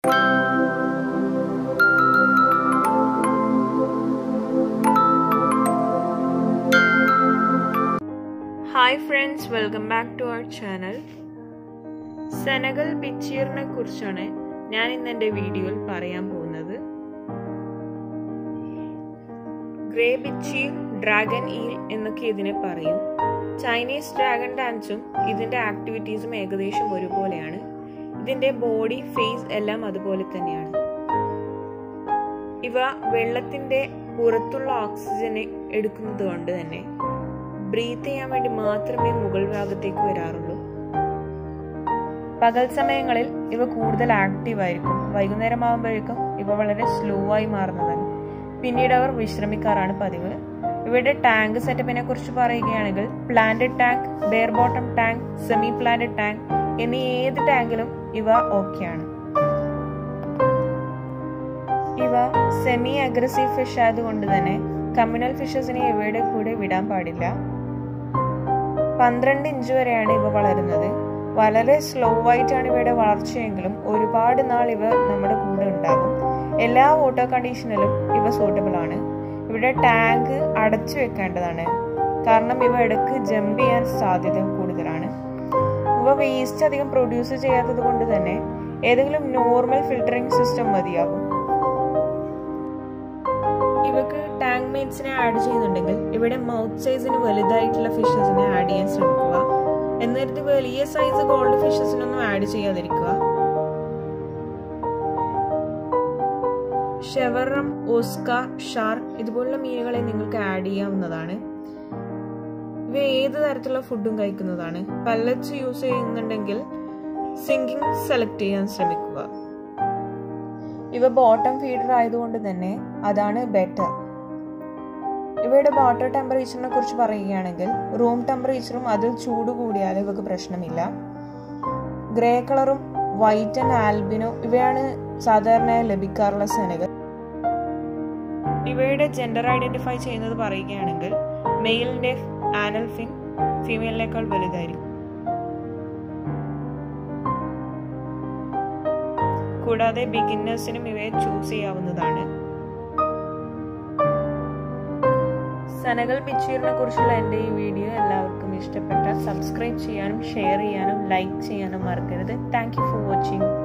hi friends welcome back to our channel Senegal ബിച്ചീറിനെ കുറിച്ചാണ് ഞാൻ ഇന്ന് എൻ്റെ വീഡിയോയിൽ പറയാൻ പോകുന്നത് ഗ്രേ ബിച്ചീർ ഡ്രാഗൺ ഈൽ എന്നൊക്കെ ഇതിനെ പറയും ചൈനീസ് ഡ്രാഗൺ ഡാൻസും ഇതിൻ്റെ ആക്ടിവിറ്റീസും ഏകദേശം ഒരുപോലെയാണ് ഇതിൻ്റെ ബോഡി ഫേസ് എല്ലാം അതുപോലെ തന്നെയാണ് ഇവ വെള്ളത്തിൻ്റെ പുറത്തുള്ള ഓക്സിജനെ എടുക്കുന്നത് കൊണ്ട് തന്നെ ബ്രീത്ത് ചെയ്യാൻ വേണ്ടി മാത്രമേ മുകൾ ഭാഗത്തേക്ക് വരാറുള്ളൂ പകൽ സമയങ്ങളിൽ ഇവ കൂടുതൽ ആക്റ്റീവ് ആയിരിക്കും വൈകുന്നേരം ആകുമ്പോഴേക്കും ഇവ വളരെ സ്ലോ ആയി മാറുന്നതാണ് പിന്നീട് അവർ വിശ്രമിക്കാറാണ് പതിവ് ഇവയുടെ ടാങ്ക് സെറ്റപ്പിനെ കുറിച്ച് പറയുകയാണെങ്കിൽ planted tank bare bottom tank semi planted tank എന്നീ ഏത് ടാങ്കിലും ഇവ ഓക്കെയാണ് ഇവ സെമി അഗ്രസീവ് ഫിഷ് ആയതുകൊണ്ട് തന്നെ കമ്മ്യൂണൽ ഫിഷസിനെ ഇവയുടെ കൂടെ വിടാൻ പാടില്ല പന്ത്രണ്ട് ഇഞ്ച് വരെയാണ് ഇവ വളരുന്നത് വളരെ സ്ലോ ആയിട്ടാണ് ഇവയുടെ വളർച്ചയെങ്കിലും ഒരുപാട് നാൾ ഇവ നമ്മുടെ കൂടെ ഉണ്ടാകും എല്ലാ വാട്ടർ കണ്ടീഷനിലും ഇവ സൂട്ടബിൾ ആണ് ഇവിടെ ടാങ്ക് അടച്ചു വെക്കേണ്ടതാണ് കാരണം ഇവ ഇടയ്ക്ക് ജമ്പ് ചെയ്യാൻ സാധ്യത കൂടുതലാണ് ഇവ വേസ്റ്റ് അധികം പ്രൊഡ്യൂസ് ചെയ്യാത്തത് കൊണ്ട് തന്നെ ഏതെങ്കിലും നോർമൽ ഫിൽറ്ററിംഗ് സിസ്റ്റം മതിയാകും ഇവക്ക് ടാങ്ക് മേറ്റ്സിനെ ആഡ് ചെയ്യുന്നുണ്ടെങ്കിൽ ഇവിടെ മൗത്ത് സൈസിന് വലുതായിട്ടുള്ള ഫിഷസിനെ ആഡ് ചെയ്യാൻ ശ്രമിക്കുക എന്നിട്ട് വലിയ സൈസ് ഗോൾഡ് ഫിഷസിനൊന്നും ആഡ് ചെയ്യാതിരിക്കുക ഷെവറം ഓസ്ക ഷാർ ഇതുപോലുള്ള മീനുകളെ നിങ്ങൾക്ക് ആഡ് ചെയ്യാവുന്നതാണ് ഇവ ഏത് തരത്തിലുള്ള ഫുഡും കഴിക്കുന്നതാണ് പല്ലറ്റ്സ് യൂസ് ചെയ്യുന്നുണ്ടെങ്കിൽ സിങ്കിങ് സെലക്ട് ചെയ്യാൻ ശ്രമിക്കുക ഇവ ബോട്ടം ഫീഡർ ആയതുകൊണ്ട് തന്നെ അതാണ് ബെറ്റർ ഇവയുടെ വാട്ടർ ടെമ്പറേച്ചറിനെ കുറിച്ച് പറയുകയാണെങ്കിൽ റൂം ടെമ്പറേച്ചറും അതിൽ ചൂട് കൂടിയാൽ ഇവക്ക് പ്രശ്നമില്ല ഗ്രേ കളറും വൈറ്റ് ആൻഡ് ആൽബിനോ ഇവയാണ് സാധാരണയായി ലഭിക്കാറുള്ള സെനകൾ ഇവയുടെ ജെൻഡർ ഐഡന്റിഫൈ ചെയ്യുന്നത് പറയുകയാണെങ്കിൽ മെയിലിന്റെ ആനൽ ഫിൻ ഫീമെയിലിനേക്കാൾ വലുതായിരിക്കും കൂടാതെ ബിഗിന്നേഴ്സിനും ഇവയെ ചൂസ് ചെയ്യാവുന്നതാണ് സനകൾ ബിച്ചീറിനെ കുറിച്ചുള്ള എൻ്റെ ഈ വീഡിയോ എല്ലാവർക്കും ഇഷ്ടപ്പെട്ടാൽ സബ്സ്ക്രൈബ് ചെയ്യാനും ഷെയർ ചെയ്യാനും ലൈക്ക് ചെയ്യാനും മറക്കരുത് താങ്ക് യു ഫോർ വാച്ചിങ്